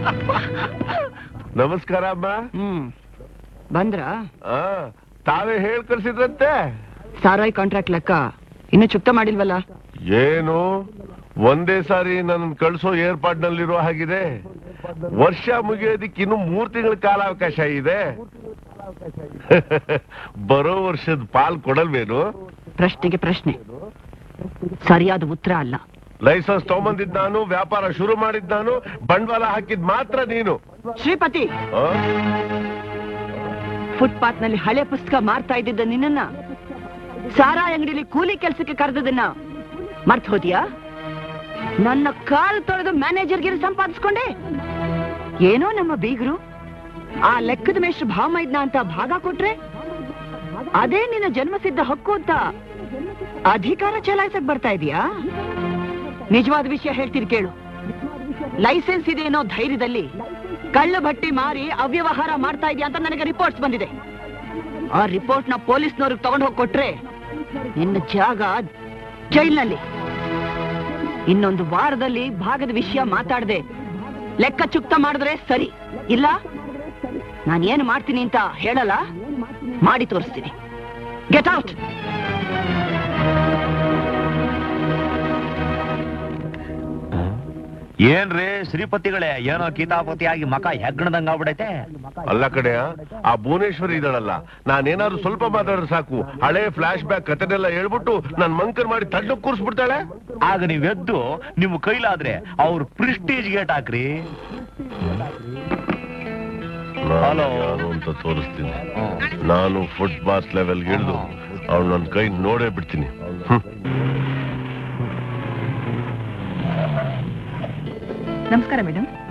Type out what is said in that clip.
ನಮಸ್ಕಾರ ಅಮ್ಮ ಹ್ಮ್ ಬಂದ್ರ ಆ, ತಾವೇ ಹೇಳ್ ಕಳ್ಸಿದ್ರಂತೆ ಸಾರಾಯ್ ಕಾಂಟ್ರಾಕ್ಟ್ ಲೆಕ್ಕ ಇನ್ನು ಚುಕ್ತ ಮಾಡಿಲ್ವಲ್ಲ ಏನು ಒಂದೇ ಸಾರಿ ನನ್ನ ಕಳ್ಸೋ ಏರ್ಪಾಡ್ನಲ್ಲಿರೋ ಹಾಗಿದೆ ವರ್ಷ ಮುಗಿಯೋದಿಕ್ಕೆ ಇನ್ನು ಮೂರ್ ತಿಂಗಳ ಕಾಲಾವಕಾಶ ಇದೆ ಬರೋ ವರ್ಷದ ಪಾಲ್ ಕೊಡಲ್ವೇನು ಪ್ರಶ್ನೆಗೆ ಪ್ರಶ್ನೆ ಸರಿಯಾದ ಉತ್ತರ ಅಲ್ಲ ಲೈಸೆನ್ಸ್ ತಗೊಂಬಂದಿದ್ ನಾನು ವ್ಯಾಪಾರ ಶುರು ಮಾಡಿದ್ ನಾನು ಬಂಡವಾಳ ಹಾಕಿದ್ ಮಾತ್ರ ನೀನು ಶ್ರೀಪತಿ ಆ? ಫುಟ್ಪಾತ್ ನಲ್ಲಿ ಹಳೆ ಪುಸ್ತಕ ಮಾರ್ತಾ ಇದ್ದಿದ್ದ ನಿನ್ನನ್ನ ಸಾರಾಯ್ ಅಂಗಡಿಲಿ ಕೂಲಿ ಕೆಲ್ಸಕ್ಕೆ ಕರೆದದನ್ನ ಮರ್ತ್ ಹೋದ್ಯಾ ನನ್ನ ಕಾಲ್ ತೊಳೆದು ಮ್ಯಾನೇಜರ್ಗಿರಿ ಸಂಪಾದಿಸ್ಕೊಂಡೆ ಏನೋ ನಮ್ಮ ಬೀಗರು ಆ ಲೆಕ್ಕದ ಮೇಷ್ಟ್ರು ಭಾವ ಇದ್ನ ಅಂತ ಭಾಗ ಕೊಟ್ರೆ ಅದೇ ನಿನ್ನ ಜನ್ಮಸಿದ್ಧ ಹಕ್ಕು ಅಂತ ಅಧಿಕಾರ ಚಲಾಯಿಸಕ್ ಬರ್ತಾ ಇದೀಯಾ ನಿಜವಾದ ವಿಷಯ ಹೇಳ್ತೀನಿ ಕೇಳು ಲೈಸೆನ್ಸ್ ಇದೆ ಅನ್ನೋ ಧೈರ್ಯದಲ್ಲಿ ಕಳ್ಳು ಭಟ್ಟಿ ಮಾರಿ ಅವ್ಯವಹಾರ ಮಾಡ್ತಾ ಇದೆಯಾ ಅಂತ ನನಗೆ ರಿಪೋರ್ಟ್ಸ್ ಬಂದಿದೆ ಆ ರಿಪೋರ್ಟ್ ನ ಪೊಲೀಸ್ನವ್ರಿಗೆ ತಗೊಂಡು ಹೋಗಿ ಕೊಟ್ರೆ ನಿನ್ನ ಜಾಗ ಜೈಲ್ನಲ್ಲಿ ಇನ್ನೊಂದು ವಾರದಲ್ಲಿ ಭಾಗದ ವಿಷಯ ಮಾತಾಡದೆ ಲೆಕ್ಕ ಚುಕ್ತ ಮಾಡಿದ್ರೆ ಸರಿ ಇಲ್ಲ ನಾನು ಏನು ಮಾಡ್ತೀನಿ ಅಂತ ಹೇಳಲ್ಲ ಮಾಡಿ ತೋರಿಸ್ತೀನಿ ಗೆಟ್ ಔಟ್ ಏನ್ರಿ ಶ್ರೀಪತಿಗಳೇ ಏನೋ ಕಿತಾಪತಿಯಾಗಿ ಮಕ ಹೆಗ್ಗಣದಂಗ ಆಗ್ಬಿಡೈತೆ ಅಲ್ಲ ಕಡೆಯ ಆ ಭುವನೇಶ್ವರಿ ಇದ್ದಾಳಲ್ಲ ನಾನೇನಾದ್ರು ಸ್ವಲ್ಪ ಮಾತಾಡಿದ್ರೆ ಸಾಕು ಹಳೆ ಫ್ಲಾಶ್ ಬ್ಯಾಕ್ ಕಥೆನೆಲ್ಲ ಹೇಳ್ಬಿಟ್ಟು ನನ್ ಮಂಕರ್ ಮಾಡಿ ತಡ್ಡು ಕೂರ್ಸ್ಬಿಡ್ತಾಳೆ ಆಗ ನೀವ್ ಎದ್ದು ನಿಮ್ ಕೈಲಾದ್ರೆ ಅವ್ರ ಪ್ರಿಸ್ಟೇಜ್ ಗೇಟ್ ಹಾಕ್ರಿ ನಾನು Hello. ಯಾರು ಅಂತ ತೋರಿಸ್ತೀನಿ ನಾನು ಫುಟ್ ಬಾಸ್ ಲೆವೆಲ್ ಇಳಿದು ಅವ್ಳು ನನ್ನ ಕೈ ನೋಡೇ ಬಿಡ್ತೀನಿ ಹ್ಮ್. ನಮಸ್ಕಾರ ಮೇಡಮ್